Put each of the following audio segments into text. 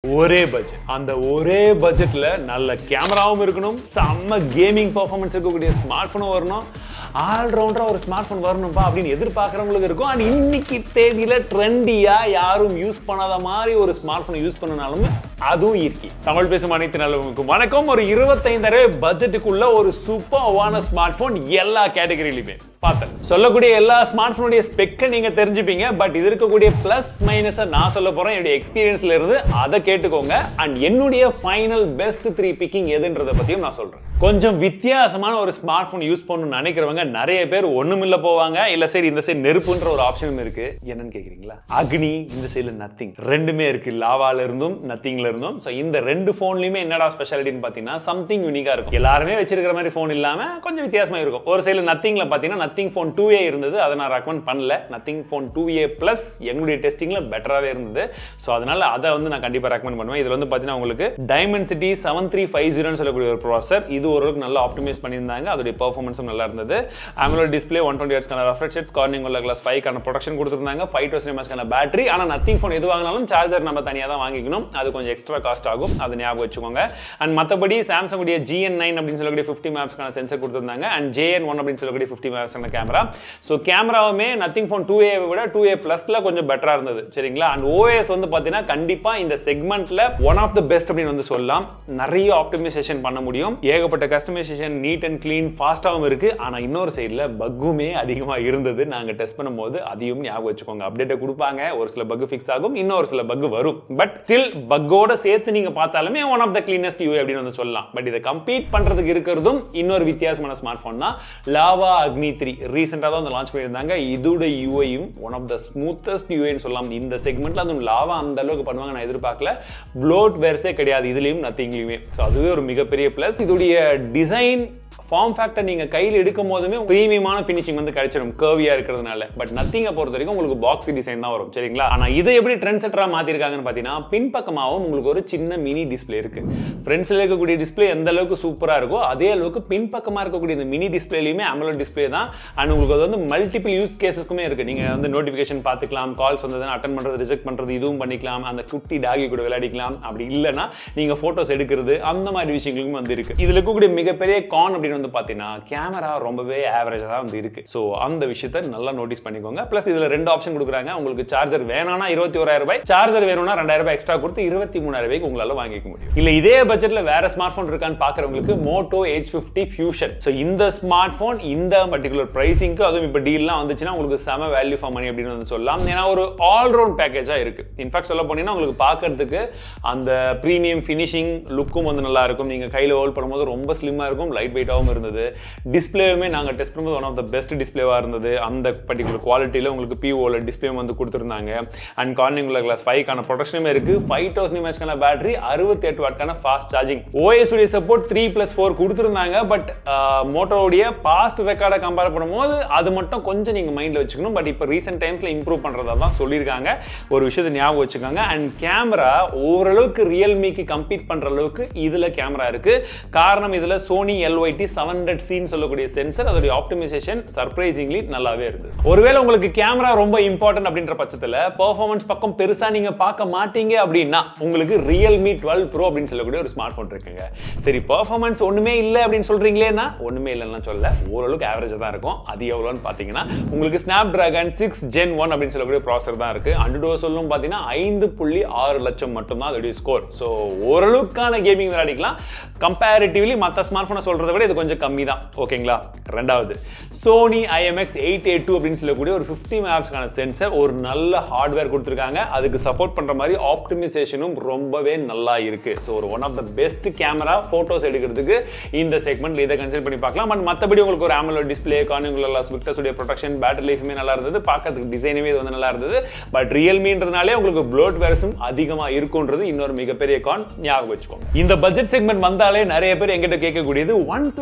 ஒரே பட்ஜெட் அந்த ஒரே பட்ஜெட்ல நல்ல கேமராவும் இருக்கணும் செம்ம கேமிங் பர்ஃபார்மன்ஸ் இருக்கக்கூடிய ஸ்மார்ட் போனும் வரணும் ஆல்ரவுண்டரா ஒரு ஸ்மார்ட் போன் வரணும்ப்பா அப்படின்னு எதிர்பார்க்குறவங்களுக்கு இருக்கும் அண்ட் இன்னைக்கு தேதியில ட்ரெண்டியா யாரும் யூஸ் பண்ணாத மாதிரி ஒரு ஸ்மார்ட் போன் யூஸ் பண்ணனாலும் அதுவும் இருக்கு தமிழ் பேசும் அனைத்து நல்லவங்களுக்கும் வணக்கம் ஒரு இருபத்தைந்தாயிரம் பட்ஜெட்டுக்குள்ள ஒரு சூப்பர்வான ஸ்மார்ட் போன் எல்லா கேட்டகரியிலுமே பார்த்தேன் சொல்லக்கூடிய எல்லா ஸ்மார்ட் போனுடைய ஸ்பெக்கை நீங்க தெரிஞ்சுப்பீங்க பட் இது இருக்கக்கூடிய பிளஸ் மைனஸை நான் சொல்ல போறேன் என்னுடைய எக்ஸ்பீரியன்ஸ்ல இருந்து அதை கேட்டுக்கோங்க அண்ட் என்னுடைய ஃபைனல் பெஸ்ட் த்ரீ பிக்கிங் எதுன்றதை பத்தியும் நான் சொல்றேன் கொஞ்சம் வித்தியாசமான ஒரு ஸ்மார்ட் போன் யூஸ் பண்ணணும்னு நினைக்கிறவங்க நிறைய பேர் ஒண்ணுமில்ல போவாங்க இல்ல சரி இந்த சைடு நெருப்புன்ற ஒரு ஆப்ஷனும் இருக்கு என்னன்னு கேக்குறீங்களா அக்னி இந்த சைடுல நத்திங் ரெண்டுமே இருக்கு லாவால இருந்தும் நத்திங்ல இருந்தும் ஸோ இந்த ரெண்டு போன்லயுமே என்னடா ஸ்பெஷாலிட்டின்னு பாத்தீங்கன்னா சம்திங் யூனிக்கா இருக்கும் எல்லாருமே வச்சிருக்கிற மாதிரி போன் இல்லாம கொஞ்சம் வித்தியாசமா இருக்கும் ஒரு சைடுல நத்திங்ல பாத்தீங்கன்னா நத்திங் ஃபோன் டூ ஏ இருந்தது அதை நான் ரெக்கமெண்ட் பண்ணல Nothing phone two A plus எங்களுடைய டெஸ்டிங்கில் பெட்டராகவே இருந்தது ஸோ அதனால அதை வந்து நான் கண்டிப்பாக ரெக்கமெண்ட் பண்ணுவேன் இதில் வந்து பார்த்தீங்கன்னா உங்களுக்கு Dimensity seven three five ஜீரோன்னு சொல்லக்கூடிய ஒரு ப்ராசர் இது ஓரளவுக்கு நல்லா ஆப்டிமைஸ் பண்ணியிருந்தாங்க அதோடைய பர்ஃபார்மன்ஸும் நல்லா இருந்தது AMOLED டிஸ்பிளே ஒன் டுவெண்ட்டி ஹர்ட்ஸ்க்கான ரெஃப்ரெஷ் ஹெட்ஸ் கார்னிங் உள்ள கிளாஸ் ஃபைவ்க்கான ப்ரொடக்ஷன் கொடுத்துருந்தாங்க ஃபைவ் தௌசண்ட் எம்எஸ்க்கான பேட்டரி ஆனால் நத்திங் ஃபோன் எது வாங்கினாலும் சார்ஜர் நம்ம தனியாக தான் வாங்கிக்கணும் அது கொஞ்சம் எக்ஸ்ட்ரா காஸ்ட் ஆகும் அது ஞாபகம் வச்சுக்கோங்க அண்ட் மற்றபடி சாம்சங் உடைய ஜிஎன் நைன் அப்படின்னு சொல்லக்கூடிய ஃபிஃப்டி மேப்ஸ்க்கான சென்சர் கொடுத்துருந்தாங்க அண்ட் ஜேஎன் ஒன் அப்படின்னு சொல்லக்கூடிய ஃபிஃப்டி மேப்ஸ்க்கான கேமரா ஸோ கேமராவுமே நத்திங் ஃபோன் டூ ஏ விட டூ ஏ ப்ளஸில் கொஞ்சம் பெட்டராக இருந்தது சரிங்களா அண்ட் ஓஎஸ் வந்து பார்த்தீங்கன்னா கண்டிப்பாக இந்த செக்மெண்ட்டில் ஒன் ஆஃப் த பெஸ்ட் அப்படின்னு வந்து சொல்லலாம் நிறைய ஆப்டிமைசேஷன் பண்ண முடியும் ஏகப்பட்ட கஸ்டமைசேஷன் நீட் அண்ட் க்ளீன் ஃபாஸ்ட்டாகவும் இருக்குது ஆனால் இன்னொரு சைடில் பக்குமே அதிகமாக இருந்தது நாங்கள் டெஸ்ட் பண்ணும்போது அதையும் ஞாபகம் வச்சுக்கோங்க அப்டேட்டை கொடுப்பாங்க ஒரு சில பக் ஃபிக்ஸ் ஆகும் இன்னொரு சில பக் வரும் பட் ஸ்டில் பக்கோட சேர்த்து நீங்கள் பார்த்தாலுமே one of the cleanest UI அப்படின்னு வந்து சொல்லலாம் பட் இதை கம்பீட் பண்ணுறதுக்கு இருக்கிறதும் இன்னொரு வித்தியாசமான ஸ்மார்ட் ஃபோன் தான் லாவா அக்னி த்ரீ ரீசெண்டாக தான் வந்து லான்ச் பண்ணியிருந்தாங்க இதோட யூஐயும் ஒன் ஆஃப் த ஸ்மூத்தஸ்ட் யூஐன்னு சொல்லலாம் இந்த செக்மெண்ட்ல அதுவும் லாவா அந்த அளவுக்கு பண்ணுவாங்க நான் எதிர்பார்க்கல ப்ளோட் வேர்ஸே கிடையாது இதுலேயும் நத்திங்லையுமே ஸோ அதுவே ஒரு மிகப்பெரிய ப்ளஸ் இதோடைய டிசைன் ஃபார்ம் ஃபேக்டர் நீங்க கையில் எடுக்கும் போதுமே ப்ரீமியமான ஃபினிஷிங் வந்து கிடைச்சிடும் கர்வியா இருக்கிறதுனால பட் நத்திங்கை பொறுத்த வரைக்கும் உங்களுக்கு பாக்ஸ் டிசைன் தான் வரும் சரிங்களா ஆனா இதை எப்படி ட்ரெண்ட் செட்டரா மாத்திருக்காங்கன்னு பாத்தீங்கன்னா பின்பக்கமாகவும் உங்களுக்கு ஒரு சின்ன மினி டிஸ்பிளே இருக்கு ஃப்ரண்ட்ஸ்ல இருக்கக்கூடிய டிஸ்பிளே எந்த அளவுக்கு சூப்பரா இருக்கோ அதே அளவுக்கு பின்பக்கமா இருக்கக்கூடிய இந்த மினி டிஸ்பிளேலையுமே AMOLED டிஸ்பிளே தான் அண்ட் உங்களுக்கு அது வந்து மல்டிபிள் யூஸ் கேசஸ்க்குமே இருக்கு நீங்க வந்து நோட்டிஃபிகேஷன் பார்த்துக்கலாம் கால்ஸ் வந்ததுன்னா அட்டன் பண்றது ரிஜெக்ட் பண்றது இதுவும் பண்ணிக்கலாம் அந்த குட்டி டாகி கூட விளையாடிக்கலாம் அப்படி இல்லைன்னா நீங்க போட்டோஸ் எடுக்கிறது அந்த மாதிரி விஷயங்களுக்கும் வந்து இருக்கு இதுல இருக்கக்கூடிய மிகப்பெரிய கான் அப்படின்னு வந்து பார்த்தீங்கன்னா கேமரா ரொம்பவே ஆவரேஜாக தான் வந்து இருக்கு ஸோ அந்த விஷயத்தை நல்லா நோட்டீஸ் பண்ணிக்கோங்க ப்ளஸ் இதில் ரெண்டு ஆப்ஷன் கொடுக்குறாங்க உங்களுக்கு சார்ஜர் வேணும்னா இருபத்தி ஓராயிரம் ரூபாய் சார்ஜர் வேணும்னா ரெண்டாயிரம் ரூபாய் எக்ஸ்ட்ரா கொடுத்து இருபத்தி மூணாயிரம் ரூபாய்க்கு உங்களால் வாங்கிக்க முடியும் இல்லை இதே பட்ஜெட்டில் வேற ஸ்மார்ட் ஃபோன் இருக்கான்னு பார்க்குறவங்களுக்கு Moto Edge fifty Fusion so இந்த ஸ்மார்ட் ஃபோன் இந்த பர்டிகுலர் ப்ரைஸிங்க்கு அதுவும் இப்போ டீல்லாம் வந்துச்சுன்னா உங்களுக்கு செம வேல்யூ ஃபார் மணி அப்படின்னு வந்து சொல்லலாம் ஏன்னா ஒரு ஆல்ரவுண்ட் பேக்கேஜாக இருக்கு இன்ஃபேக்ட் சொல்ல போனீங்கன்னா உங்களுக்கு பார்க்கறதுக்கு அந்த ப்ரீமியம் ஃபினிஷிங் லுக்கும் வந்து நல்லா இருக்கும் நீங்கள் கையில் ஹோல்ட் பண்ணும்போது ரொம்ப ஸ்லிம்மாக இருக்கும் லைட் வெயிட்டாகவும் இருந்தது டிஸ்பிளேவுமே நாங்கள் டெஸ்ட் பண்ணும்போது ஒன் ஆஃப் த பெஸ்ட் டிஸ்பிளேவாக இருந்தது அந்த பர்டிகுலர் குவாலிட்டியில் உங்களுக்கு பிஓவில் டிஸ்பிளே வந்து கொடுத்துருந்தாங்க அண்ட் கார்னிங் உள்ள கிளாஸ் ஃபைவ்க்கான ப்ரொடக்ஷனுமே இருக்குது ஃபைவ் தௌசண்ட் இமேஜ்க்கான பேட்டரி அறுபத்தி எட்டு வாட்கான ஃபாஸ்ட் சார்ஜிங் ஓஎஸ் உடைய சப்போர்ட் த்ரீ ப்ளஸ் ஃபோர் கொடுத்துருந்தாங்க பட் மோட்டோவுடைய பாஸ்ட் ரெக்கார்டை கம்பேர் பண்ணும்போது அது மட்டும் கொஞ்சம் நீங்கள் மைண்டில் வச்சுக்கணும் பட் இப்போ ரீசெண்ட் டைம்ஸில் இம்ப்ரூவ் பண்ணுறதா தான் சொல்லியிருக்காங்க ஒரு விஷயத்தை ஞாபகம் வச்சுக்கோங்க அண்ட் கேமரா ஓரளவுக்கு ரியல்மிக்கு கம்பீட் பண்ணுற அளவுக்கு இதில் கேமரா இருக்குது காரணம் இதில் சோனி எல்ஒய்டி செவன் ஹண்ட்ரட் சின்னு சொல்லக்கூடிய சென்சர் அதோடைய ஆப்டிமைசேஷன் சர்ப்ரைசிங்லி நல்லாவே இருந்தது ஒருவேளை உங்களுக்கு கேமரா ரொம்ப இம்பார்ட்டன்ட் அப்படின்ற பட்சத்தில் பெர்ஃபார்மன்ஸ் பக்கம் பெருசாக நீங்கள் பார்க்க மாட்டீங்க அப்படின்னா உங்களுக்கு ரியல்மி டுவெல் ப்ரோ அப்படின்னு சொல்லக்கூடிய ஒரு ஸ்மார்ட் ஃபோன் இருக்குங்க சரி பெர்ஃபார்மன்ஸ் ஒன்றுமே இல்லை அப்படின்னு சொல்கிறீங்களேன்னா ஒன்றுமே இல்லைன்னு சொல்ல ஓரளவுக்கு ஆவரேஜாக தான் இருக்கும் அது எவ்வளோன்னு பார்த்தீங்கன்னா உங்களுக்கு Snapdragon six Gen one அப்படின்னு சொல்லக்கூடிய ப்ராசர் தான் இருக்குது அண்டுடோ சொல்லும் பார்த்தீங்கன்னா ஐந்து புள்ளி ஆறு லட்சம் மட்டும்தான் அதோடைய ஸ்கோர் ஸோ ஓரளவுக்கான கேமிங் விளையாடிக்கலாம் கம்பேரிட்டிவ்லி மற்ற ஸ்மார்ட் ஃபோனை சொல்கிறத விட இது கொஞ்சம் கம்மி தான் ஓகேங்களா ரெண்டாவது Sony IMX eight eight two அப்படின்னு சொல்லக்கூடிய ஒரு ஃபிஃப்டி மேப்ஸ்க்கான சென்சர் ஒரு நல்ல ஹார்ட்வேர் கொடுத்துருக்காங்க அதுக்கு சப்போர்ட் பண்ணுற மாதிரி ஆப்டிமைசேஷனும் ரொம்பவே நல்லா இருக்கு ஸோ ஒரு one of the best camera photos எடுக்கிறதுக்கு இந்த செக்மெண்ட்ல இதை கன்சிடர் பண்ணி பார்க்கலாம் பட் மற்றபடி உங்களுக்கு ஒரு AMOLED டிஸ்பிளே கார்னிங்குலர் விக்டர்ஸுடைய ப்ரொடக்ஷன் பேட்டரி லைஃபுமே நல்லா இருந்தது பார்க்கறதுக்கு டிசைனுமே இது வந்து நல்லா இருந்தது பட் ரியல்மின்றதுனாலே உங்களுக்கு ப்ளோட் வேர்ஸும் அதிகமாக இருக்குன்றது இன்னொரு மிகப்பெரிய கான் ஞாபகம் வச்சுக்கோங்க இந்த பட்ஜெட் செக்மெண்ட் வந்தாலே நிறைய பேர் எங்கிட்ட கேட்கக்கூடியது ஒன் பிளஸ்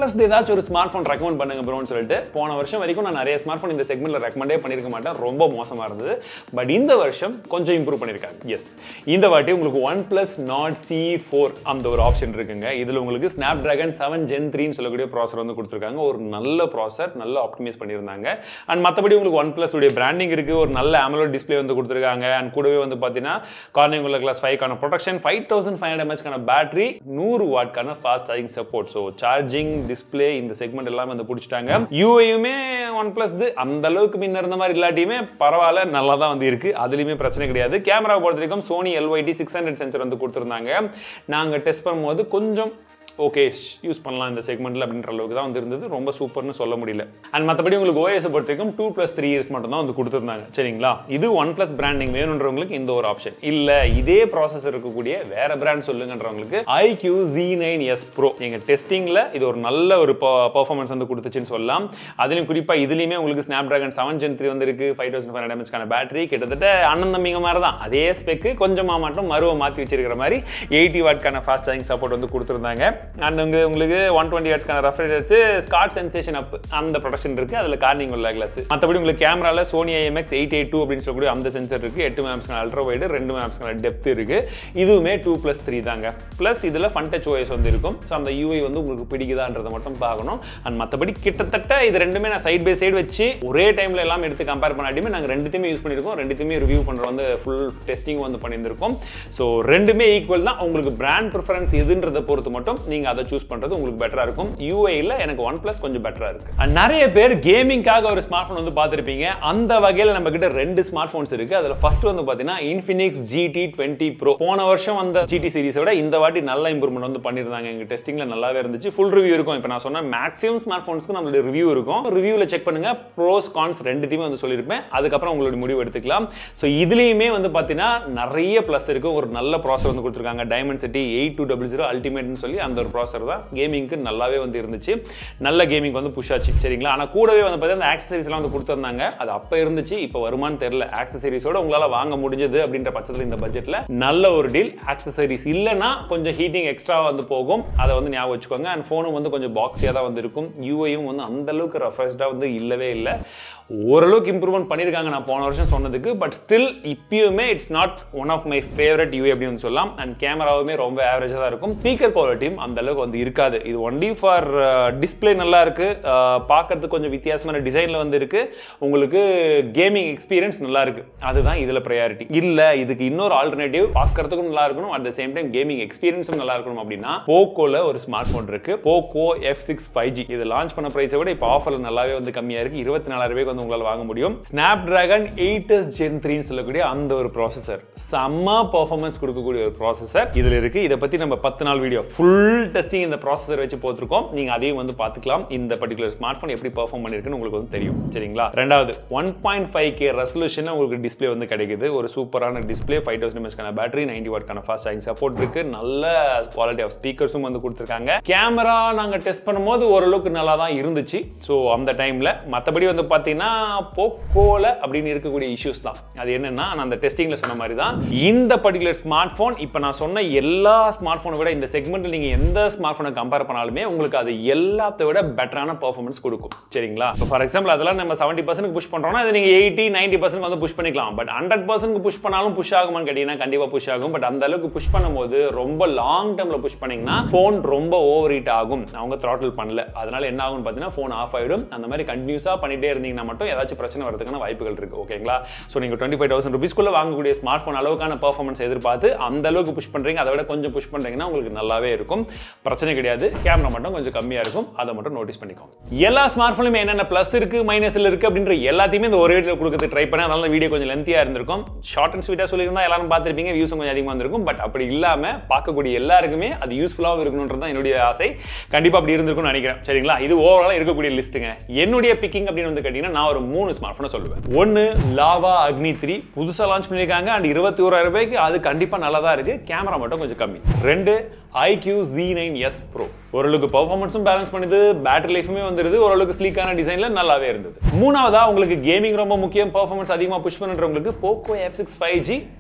ப்ளஸ் ஏதாச்சும் ஒரு ஸ்மார்ட் ஃபோன் ரெக்கமெண்ட் பண்ணுங்க ப்ரோன்னு சொல்லிட்டு போன வருஷம் வரைக்கும் நான் நிறைய ஸ்மார்ட் ஃபோன் இந்த செக்மெண்ட்ல ரெக்கமெண்டே பண்ணிருக்க மாட்டேன் ரொம்ப மோசமா இருந்தது பட் இந்த வருஷம் கொஞ்சம் இம்ப்ரூவ் பண்ணிருக்காங்க எஸ் இந்த வாட்டி உங்களுக்கு OnePlus Nord CE four அந்த ஒரு ஆப்ஷன் இருக்குங்க இதுல உங்களுக்கு ஸ்னாப் டிராகன் செவன் ஜென் த்ரீன்னு சொல்லக்கூடிய ப்ராசர் வந்து கொடுத்துருக்காங்க ஒரு நல்ல ப்ராசர் நல்ல ஆப்டிமைஸ் பண்ணியிருந்தாங்க அண்ட் மற்றபடி உங்களுக்கு ஒன் பிளஸ் உடைய பிராண்டிங் இருக்கு ஒரு நல்ல AMOLED டிஸ்ப்ளே வந்து கொடுத்துருக்காங்க அண்ட் கூடவே வந்து பார்த்தீங்கன்னா கார்னிங்குள்ள கிளாஸ் ஃபைவ்க்கான protection five thousand five hundred எம்ஹெச்க்கான பேட்டரி நூறு வாட்க்கான fast charging support so charging display இந்த செக்மெண்ட் எல்லாமே வந்து பிடிச்சிட்டாங்க யூஐயுமே ஒன் பிளஸ் அந்த அளவுக்கு முன்ன இருந்த மாதிரி இல்லாட்டியுமே பரவாயில்ல நல்லா தான் வந்து இருக்கு அதுலயுமே பிரச்சனை கிடையாது கேமரா பொறுத்த வரைக்கும் Sony LYT six hundred sensor வந்து கொடுத்துருந்தாங்க நாங்கள் டெஸ்ட் பண்ணும்போது கொஞ்சம் ஓகே யூஸ் பண்ணலாம் இந்த செக்மெண்ட்ல அப்படின்ற அளவுக்கு தான் வந்து இருந்தது ரொம்ப சூப்பர்னு சொல்ல முடியல அண்ட் மற்றபடி உங்களுக்கு ஓஎஸ் பொறுத்த வரைக்கும் டூ ப்ளஸ் த்ரீ இயர்ஸ் மட்டும் தான் வந்து கொடுத்துருந்தாங்க சரிங்களா இது ஒன் ப்ளஸ் பிராண்டிங் வேணுன்றவங்களுக்கு இந்த ஒரு ஆப்ஷன் இல்ல இதே ப்ராசஸ் இருக்கக்கூடிய வேற பிராண்ட் சொல்லுங்கன்றவங்களுக்கு iQOO Z nine S Pro எங்க டெஸ்டிங்ல இது ஒரு நல்ல ஒரு பர்ஃபார்மன்ஸ் வந்து கொடுத்துச்சுன்னு சொல்லலாம் அதுலயும் குறிப்பா இதுலயுமே உங்களுக்கு Snapdragon seven Gen three வந்து இருக்கு five thousand five hundred battery கிட்டத்தட்ட அண்ணன் தம்பிங்க மாதிரி தான் அதே ஸ்பெக்கு கொஞ்சமா மட்டும் மருவ மாத்தி வச்சிருக்கிற மாதிரி எயிட்டி வாட்க்கான ஃபாஸ்ட் சார்ஜிங் சப்போர்ட் வந்து கொடுத்துருந்தாங்க அண்ட் உங்க உங்களுக்கு ஒன் டுவெண்ட்டி ஹெட்ஸ்க்கான ரெஃப்ரிஜரேட்ஸ் ஸ்காட் சென்சேஷன் அப் அந்த ப்ரொடக்ஷன் இருக்கு அதுல கார்னிங் உள்ள கிளாஸ் மற்றபடி உங்களுக்கு கேமரால Sony IMX eight eight two அப்படின்னு சொல்லக்கூடிய அந்த சென்சர் இருக்கு எட்டு மேம்ஸ்க்கான அல்ட்ரா வைடு ரெண்டு மேம்ஸ்க்கான டெப்த் இருக்கு இதுவுமே டூ ப்ளஸ் த்ரீ தாங்க ப்ளஸ் இதுல ஃபன் டச் ஓஎஸ் வந்து இருக்கும் ஸோ அந்த யூஐ வந்து உங்களுக்கு பிடிக்குதான்றதை மட்டும் பார்க்கணும் அண்ட் மற்றபடி கிட்டத்தட்ட இது ரெண்டுமே நான் சைட் பை சைடு வச்சு ஒரே டைம்ல எல்லாம் எடுத்து கம்பேர் பண்ணாட்டியுமே நாங்கள் ரெண்டுத்தையுமே யூஸ் பண்ணியிருக்கோம் ரெண்டுத்தையுமே ரிவ்யூ பண்ற வந்து ஃபுல் டெஸ்டிங் வந்து பண்ணியிருந்திருக்கோம் ஸோ ரெண்டுமே ஈக்குவல் தான் உங்களுக்கு பிராண்ட் ப்ரிஃபரன்ஸ் எதுன்றதை பொறுத்து மட்டும் நீங்க அதை சூஸ் பண்றது உங்களுக்கு பெட்டரா இருக்கும் யூஐல எனக்கு ஒன் பிளஸ் கொஞ்சம் பெட்டரா இருக்கு And நிறைய பேர் கேமிங்காக ஒரு ஸ்மார்ட் ஃபோன் வந்து பார்த்துருப்பீங்க அந்த வகையில் நம்ம கிட்ட ரெண்டு ஸ்மார்ட் ஃபோன்ஸ் இருக்கு அதுல ஃபர்ஸ்ட் வந்து பாத்தீங்கன்னா இன்ஃபினிக்ஸ் ஜிடி டுவெண்ட்டி ப்ரோ போன வருஷம் வந்த ஜிடி சீரிஸை விட இந்த வாட்டி நல்ல இம்ப்ரூவ்மெண்ட் வந்து பண்ணியிருந்தாங்க எங்க டெஸ்டிங்ல நல்லாவே இருந்துச்சு ஃபுல் ரிவ்யூ இருக்கும் இப்போ நான் சொன்ன மேக்ஸிமம் ஸ்மார்ட் ஃபோன்ஸ்க்கு நம்மளோட ரிவ்யூ இருக்கும் ரிவ்யூவில் செக் பண்ணுங்க ப்ரோஸ் கான்ஸ் ரெண்டுத்தையுமே வந்து சொல்லியிருப்பேன் அதுக்கப்புறம் உங்களோட முடிவு எடுத்துக்கலாம் ஸோ இதுலேயுமே வந்து பார்த்தீங்கன்னா நிறைய ப்ளஸ் இருக்கு ஒரு நல்ல ப்ராசர் வந்து கொடுத்துருக்காங்க Dimensity eight two double zero அல்டிமேட்னு சொல்லி அந்த ஒரு ப்ராசர் தான் கேமிங்க்கு நல்லாவே வந்து இருந்துச்சு நல்ல கேமிங் வந்து புஷ் ஆச்சு சரிங்களா ஆனால் கூடவே வந்து பார்த்தீங்கன்னா ஆக்சசரிஸ்லாம் வந்து கொடுத்துருந்தாங்க அது அப்போ இருந்துச்சு இப்போ வருமானு தெரியல ஆக்சசரிஸோட உங்களால் வாங்க முடிஞ்சது அப்படின்ற பட்சத்தில் இந்த பட்ஜெட்டில் நல்ல ஒரு டீல் ஆக்சசரிஸ் இல்லைன்னா கொஞ்சம் ஹீட்டிங் எக்ஸ்ட்ரா வந்து போகும் அதை வந்து ஞாபகம் வச்சுக்கோங்க அண்ட் ஃபோனும் வந்து கொஞ்சம் பாக்ஸியாக தான் வந்து இருக்கும் யூஐயும் வந்து அந்த அளவுக்கு ரெஃப்ரெஷ்டாக வந்து இல்லவே இல்லை ஓரளவுக்கு இம்ப்ரூவ்மெண்ட் பண்ணியிருக்காங்க நான் போன வருஷம் சொன்னதுக்கு பட் ஸ்டில் இப்பயுமே it's not one of my favourite UI அப்படின்னு வந்து சொல்லலாம் அண்ட் கேமராவுமே ரொம்ப ஆவரேஜாக தான் இருக்கும் ஸ்பீக்கர் குவாலிட்டியும் அந்த அளவுக்கு வந்து இருக்காது இது ஒன்லி ஃபார் டிஸ்பிளே நல்லா இருக்கு அஹ், பார்க்கறதுக்கு கொஞ்சம் வித்தியாசமான டிசைனில் வந்து இருக்கு உங்களுக்கு கேமிங் எக்ஸ்பீரியன்ஸ் நல்லா இருக்கு அதுதான் இதில் ப்ரையாரிட்டி இல்லை இதுக்கு இன்னொரு ஆல்டர்னேட்டிவ் பார்க்கறதுக்கும் நல்லா இருக்கணும் at the same time gaming எக்ஸ்பீரியன்ஸும் நல்லா இருக்கணும் அப்படின்னா போக்கோல ஒரு ஸ்மார்ட் ஃபோன் இருக்கு Poco F six five G இது லான்ச் பண்ண ப்ரைஸை விட இப்போ ஆஃபர்ல நல்லாவே வந்து கம்மியா இருக்கு இருபத்தி நாலாயிரம் ரூபாய்க்கு வந்து உங்களால் வாங்க முடியும் Snapdragon eight S Gen த்ரீன்னு சொல்லக்கூடிய அந்த ஒரு ப்ராசஸர் செம்ம பர்ஃபார்மன்ஸ் கொடுக்கக்கூடிய ஒரு ப்ராசஸர் இதுல இருக்கு இதை பத்தி நம்ம பத்து நாள் வீடியோ ஃபுல் டெஸ்டிங் இந்த ப்ராசஸர் வச்சு போட்டிருக்கோம் நீங்க அதையும் வந்து பார்த்துக்கலாம் இந்த பர்டிகுலர் ஸ்மார்ட் ஃபோன் எப்படி பர்ஃபார்ம் பண்ணிருக்குன்னு உங்களுக்கு வந்து தெரியும் சரிங்களா ரெண்டாவது one point five K resolution உங்களுக்கு டிஸ்ப்ளே வந்து கிடைக்குது ஒரு சூப்பரான டிஸ்ப்ளே ஃபைவ் தௌசண்ட் எம்எஸ்க்கான பேட்டரி நைன்டி வாட்க்கான ஃபாஸ்ட் சார்ஜிங் சப்போர்ட் இருக்கு நல்ல குவாலிட்டி ஆஃப் ஸ்பீக்கர்ஸும் வந்து கொடுத்துருக்காங்க கேமரா நாங்கள் டெஸ்ட் பண்ணும்போது ஓரளவுக்கு நல்லா தான் இருந்துச்சு ஸோ அந்த டைமில் மற்றபடி வந்து பார்த்தீங்கன்னா போக்கோல அப்படின்னு இருக்கக்கூடிய இஷ்யூஸ் தான் அது என்னன்னா நான் அந்த டெஸ்டிங்கில் சொன்ன மாதிரி தான் இந்த பர்டிகுலர் ஸ்மார்ட் ஃபோன் இப்போ நான் சொன்ன எல்லா ஸ்மார்ட் ஃபோனை விட இந்த செக்மெண்ட்டில் நீங்கள் எந்த ஸ்மார்ட் ஃபோனை கம்பேர் பண்ணாலுமே உங்களுக்கு அது எல்லாத்த விட பெட்டரான பர்ஃபார்மன்ஸ் கொடுக்கும் சரிங்களா இப்போ ஃபார் எக்ஸாம்பிள் அதெல்லாம் நம்ம செவன்ட்டி பர்சன்ட் புஷ் பண்ணுறோம்னா அது நீங்கள் எயிட்டி நைன்ட்டி பர்சன்ட் வந்து புஷ் பண்ணிக்கலாம் பட் ஹண்ட்ரட் பர்சன்ட் புஷ் பண்ணாலும் புஷ் ஆகுமான்னு கேட்டிங்கன்னா கண்டிப்பாக புஷ் ஆகும் பட் அந்த அளவுக்கு புஷ் பண்ணும்போது ரொம்ப லாங் டேர்மில் புஷ் பண்ணீங்கன்னா ஃபோன் ரொம்ப ஓவர் ஹீட் ஆகும் அவங்க throttle பண்ணல அதனால என்ன ஆகும்னு பார்த்தீங்கன்னா ஃபோன் ஆஃப் ஆயிடும் அந்த மாதிரி கண்டினியூஸாக பண்ணிட்டே இருந்தீங்கன்னா மட்டும் ஏதாச்சும் பிரச்சனை வரதுக்கான வாய்ப்புகள் இருக்கு ஓகேங்களா ஸோ நீங்கள் டுவெண்ட்டி ஃபைவ் தௌசண்ட் ருபீஸ்க்குள்ள வாங்கக்கூடிய ஸ்மார்ட் ஃபோன் அளவுக்கான பர்ஃபார்மன்ஸ் எதிர்பார்த்து அந்த அளவுக்கு புஷ் பண்ணுறீங்க அதை விட கொஞ்சம் புஷ் பண்ணுறீங்கன்னா உங்களுக்கு நல்லாவே இருக்கும் பிரச்சனை கிடையாது கேமரா மட்டும் கொஞ்சம் கம்மியாக இருக்கும் அதை மட்டும் நோட்டீஸ் பண்ணிக்கோங்க எல்லா ஸ்மார்ட் ஃபோனுமே என்னென்ன ப்ளஸ் இருக்கு மைனஸ்ல இருக்கு அப்படின்ற எல்லாத்தையுமே இந்த ஒரு வீடியோ கொடுக்கறது ட்ரை பண்ணேன் அதனால வீடியோ கொஞ்சம் லென்த்தியாக இருந்திருக்கும் ஷார்ட் அண்ட் ஸ்வீட்டாக சொல்லியிருந்தா எல்லாரும் பார்த்துருப்பீங்க வியூஸ் கொஞ்சம் அதிகமாக இருந்திருக்கும் பட் அப்படி இல்லாமல் பார்க்கக்கூடிய எல்லாருக்குமே அது யூஸ்ஃபுல்லாகவும் இருக்கணுன்றது தான் என்னுடைய ஆசை கண்டிப்பாக அப்படி இருந்திருக்கும்னு நினைக்கிறேன் சரிங்களா இது ஓவராலாக இருக்கக்கூடிய லிஸ்ட்டுங்க என்னுடைய பிக்கிங் அப்படின்னு வந்து கேட்டிங்கன்னா நான் ஒரு மூணு ஸ்மார்ட் ஃபோனை சொல்லுவேன் ஒன்று லாவா அக்னி த்ரீ புதுசாக லான்ச் பண்ணியிருக்காங்க அண்ட் இருபத்தி ஓராயிரம் ரூபாய்க்கு அது கண்டிப்பாக நல்லா தான் இருக்குது கேமரா மட்டும் கொஞ்சம் கம்மி ரெண்டு iQOO Z nine S Pro ஓரளவுக்கு பர்ஃபார்மன்ஸும் பேலன்ஸ் பண்ணுது பேட்டரி லைஃபுமே வந்துருது ஓரளவுக்கு ஸ்லீக்கான டிசைனில் நல்லாவே இருந்தது மூணாவதா உங்களுக்கு கேமிங் ரொம்ப முக்கியம் பர்ஃபார்மன்ஸ் அதிகமாக புஷ் பண்ணுறவங்களுக்கு Poco F six five G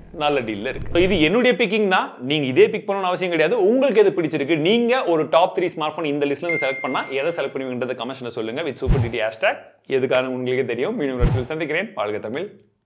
நல்ல டீல்ல இருக்கு So, இது என்னுடைய பிக்கிங் தான் நீங்க இதே பிக் பண்ணணும்னு அவசியம் கிடையாது உங்களுக்கு எது பிடிச்சிருக்கு நீங்க ஒரு டாப் த்ரீ ஸ்மார்ட் ஃபோன் இந்த லிஸ்ட்ல இருந்து செலக்ட் பண்ணா எதை செலக்ட் பண்ணுவீங்கன்றத கமெண்ட்ஸ்ல சொல்லுங்க வித் சூப்பர் டிடி ஹேஷ்டாக் எதுக்கான உங்களுக்கே தெரியும் மீண்டும் ஒரு இடத்தில் சந்திக்கிறேன் வாழ்க தமிழ்